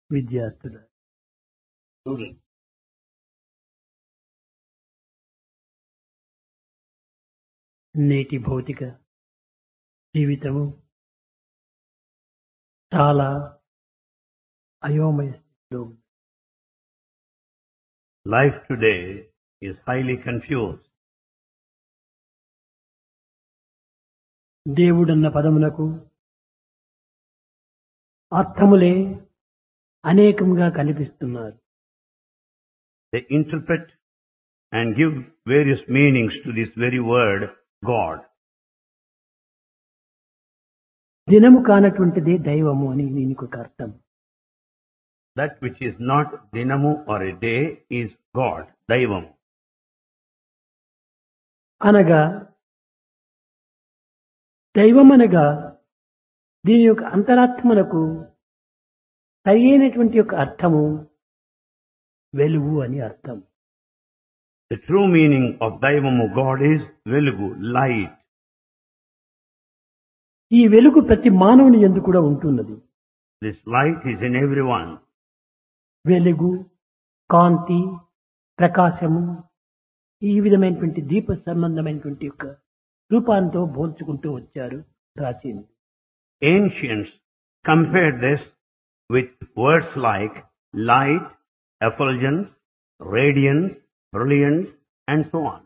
విద్యార్థుల Students, నేటి భౌతిక జీవితము చాలా అయోమయ స్థితిలో ఉంది. life today is highly confused. దేవుడన్న పదమునకు అర్థములే అనేకంగా కనిపిస్తున్నారు They interpret and give various meanings to this very word, God. దినము కానటువంటిదే దైవము అని దీనికి ఒక అర్థం That which is not dinamu or a day is God, Daivam. అనగా దైవం అనగా దీని యొక్క అంతరాత్మనకు సరైనటువంటి యొక్క అర్థము వెలుగు అని అర్థం The true meaning of Daivamu God is Velugu, light. ఈ వెలుగు ప్రతి మానవుని ఎందు కూడా ఉంటున్నది This light is in everyone. వెలుగు కాంతి ప్రకాశము ఈ విధమైనటువంటి దీప సంబంధమైనటువంటి యొక్క రూపాంతో పోల్చుకుంటూ వచ్చారు ప్రాచీన Ancients compared this with words like light, effulgence, radiance, brilliance, and so on.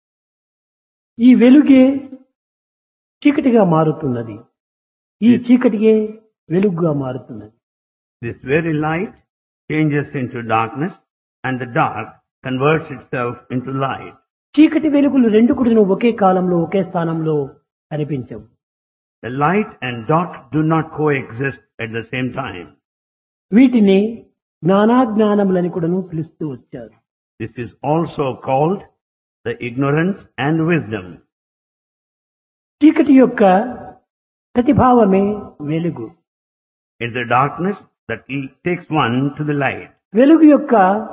ఈ వెలుగే చీకటిగా మారుతున్నది ఈ చీకటిగే వెలుగుగా మారుతున్నది This very light changes into darkness and the dark converts itself into light. చీకటి వెలుగులు రెండు కూడా ఒకే కాలంలో ఒకే స్థానంలో కనిపించవు The light and dark do not coexist at the same time. వీటిని జ్ఞానాజ్ఞానములని కూడాను పిలుస్తూ వచ్చారు This is also called the ignorance and wisdom. చీకటి యొక్క ప్రతిభావమే వెలుగు It's the darkness that l- takes one to the light. వెలుగు యొక్క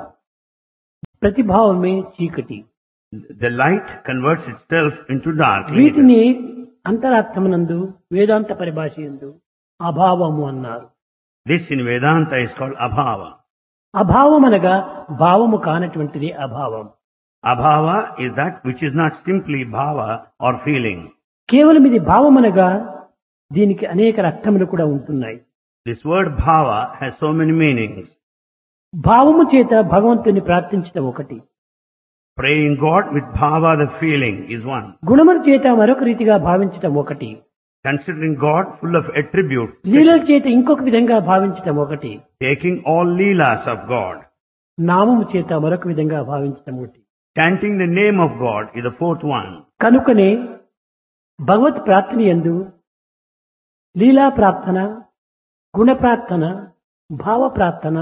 ప్రతిభావమే చీకటి The light converts itself into dark. later. వీటిని అంతరాత్మనందు వేదాంత పరిభాష ఎందు అభావము అన్నారు This in Vedanta is called abhava. అభావం అనగా భావము కానటువంటిది అభావం Abhava is that which is not simply bhava or feeling. కేవలం ఇది భావం అనగా దీనికి అనేక అర్థములు కూడా ఉంటున్నాయి This word bhava has so many meanings. భావము చేత భగవంతుని ప్రార్థించడం ఒకటి Praying God with bhava, the feeling, is one. గుణముల చేత మరొక రీతిగా భావించటం ఒకటి Considering God full of attributes, లీలల చేత ఇంకొక విధంగా భావించటం ఒకటి taking all leelas of God, నామము చేత మరొక విధంగా భావించటం ఒకటి chanting the name of God is the fourth one. కనుకనే భగవత్ ప్రార్థన ఎందు లీలా ప్రార్థన గుణ ప్రార్థన భావ ప్రార్థన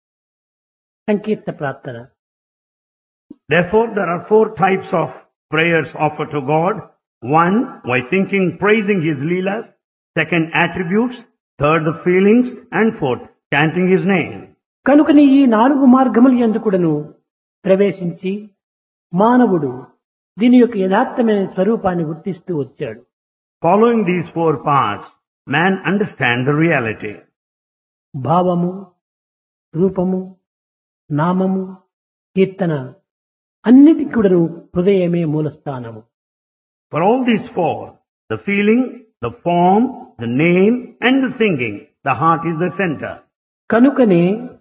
సంకీర్త ప్రార్థన Therefore, there are four types of prayers offered to God. One, by thinking, praising His leelas. Second, attributes. Third, the feelings. And fourth, chanting His name. కనుకని ఈ నాలుగు మార్గములు ఎందుకుడను ప్రవేశించి మానవుడు దీని యొక్క యథార్థమైన స్వరూపాన్ని గుర్తిస్తూ వచ్చాడు Following these four paths, man understands the reality. భావము రూపము నామము కీర్తన అన్నిటికి కూడాను హృదయమే మూలస్థానము For all these four, the feeling, the form, the name, and the singing, the heart is the center. కనుకనే